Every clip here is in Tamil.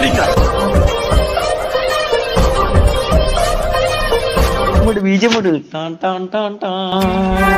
போறீங்க முடு விஜய் முடு டான் டான் டான் டான்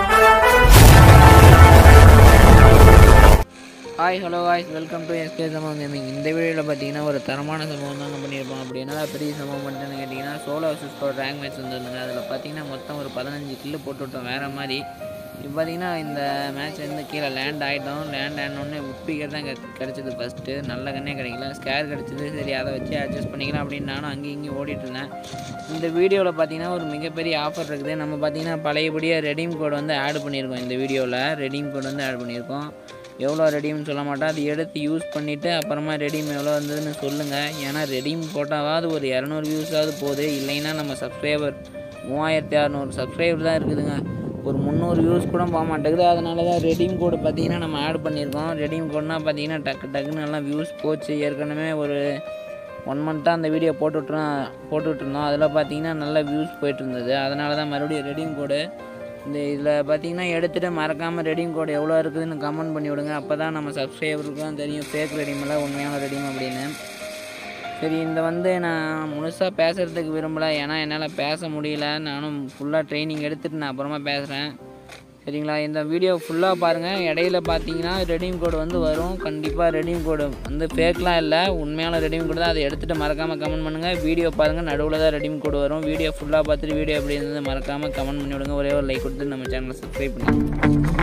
ஹாய் ஹலோ ஹாய்ஸ் welcome to SK Sambavam gaming இந்த வீடியோவில் பார்த்தீங்கன்னா ஒரு தரமான சம்பவம் தாங்க பண்ணியிருப்போம் அப்படி என்ன பெரிய சம்பவம் பண்ணிட்டேன்னு கேட்டிங்கன்னா solo versus bro rank match வந்துருந்துங்க அதில் பார்த்தீங்கன்னா மொத்தம் ஒரு பதினஞ்சு கில்லு போட்டு விட்டோம் வேறு மாதிரி இப்போ பார்த்தீங்கன்னா இந்த மேட்ச் வந்து கீழே லேண்ட் ஆகிட்டோம் லேண்ட் ஆனோடனே உட்பிகர் தான் கெ- கிடச்சிது ஃபஸ்ட்டு நல்ல கண்ணே கிடைக்கல ஸ்கேர் கிடச்சிது சரி அதை வச்சு அட்ஜஸ்ட் பண்ணிக்கலாம் அப்படின்னு நானும் அங்கேயும் இங்கேயும் ஓடிட்டு இருந்தேன் இந்த வீடியோவில் பார்த்தீங்கன்னா ஒரு மிகப்பெரிய ஆஃபர் இருக்குது நம்ம பார்த்தீங்கன்னா பழையபடியாக ரெடீம் கோட் வந்து ஆட் பண்ணியிருக்கோம் இந்த வீடியோவில் ரெடீம் கோட் வந்து ஆட் பண்ணியிருக்கோம் எவ்வளோ ரெடீம்னு சொல்ல மாட்டோம் அது எடுத்து யூஸ் பண்ணிவிட்டு அப்புறமா ரெடீம் எவ்வளோ வந்ததுன்னு சொல்லுங்கள் ஏன்னா ரெடீம் போட்டாவது ஒரு இரநூறு வியூஸாவது போகுது இல்லைன்னா நம்ம சப்ஸ்கிரைபர் மூவாயிரத்தி அறநூறு சப்ஸ்கிரைபர் தான் இருக்குதுங்க ஒரு முந்நூறு வியூஸ் கூட போக மாட்டேங்குது அதனால தான் ரெடீம் கோடு பார்த்தீங்கன்னா நம்ம ஆட் பண்ணியிருக்கோம் ரெடீம் கோட்னா பார்த்தீங்கன்னா டக்கு டக்குன்னு எல்லாம் வியூஸ் போச்சு ஏற்கனவே ஒரு ஒன் மந்த்தாக அந்த வீடியோ போட்டுட்ருந்தோம் போட்டுட்ருந்தோம் அதில் பார்த்தீங்கன்னா நல்ல வியூஸ் போயிட்டு இருந்தது அதனால தான் மறுபடியும் ரெடீம் கோடு இந்த இதில் பார்த்தீங்கன்னா எடுத்துகிட்டு மறக்காமல் ரெடீம் கோடு எவ்வளோ இருக்குதுன்னு கமெண்ட் பண்ணி விடுங்க அப்போ தான் நம்ம சப்ஸ்கிரைபருக்குலாம் தெரியும் ஃபேக் ரெடீம் எல்லாம் உண்மையான ரெடீம் அப்படின்னு சரி இந்த வந்து நான் முழுசாக பேசுகிறதுக்கு விரும்பலை ஏன்னா என்னால் பேச முடியல நானும் ஃபுல்லாக ட்ரைனிங் எடுத்துகிட்டு நான் அப்புறமா பேசுகிறேன் சரிங்களா இந்த வீடியோ ஃபுல்லாக பாருங்கள் இடையில பார்த்தீங்கன்னா ரெடீம் கோடு வந்து வரும் கண்டிப்பாக ரெடீம் கோடு வந்து ஃபேக்லாம் இல்லை உண்மையான ரெடீம் கோடு தான் அதை எடுத்துகிட்டு மறக்காமல் கமெண்ட் பண்ணுங்கள் வீடியோ பாருங்கள் நடுவில் தான் ரெடீம் கோடு வரும் வீடியோ ஃபுல்லாக பார்த்துட்டு வீடியோ எப்படி இருந்தது மறக்காமல் கமெண்ட் பண்ணி விடுங்க ஒரே ஒரு லைக் கொடுத்து நம்ம சேனலை சப்ஸ்கிரைப் பண்ணுங்கள்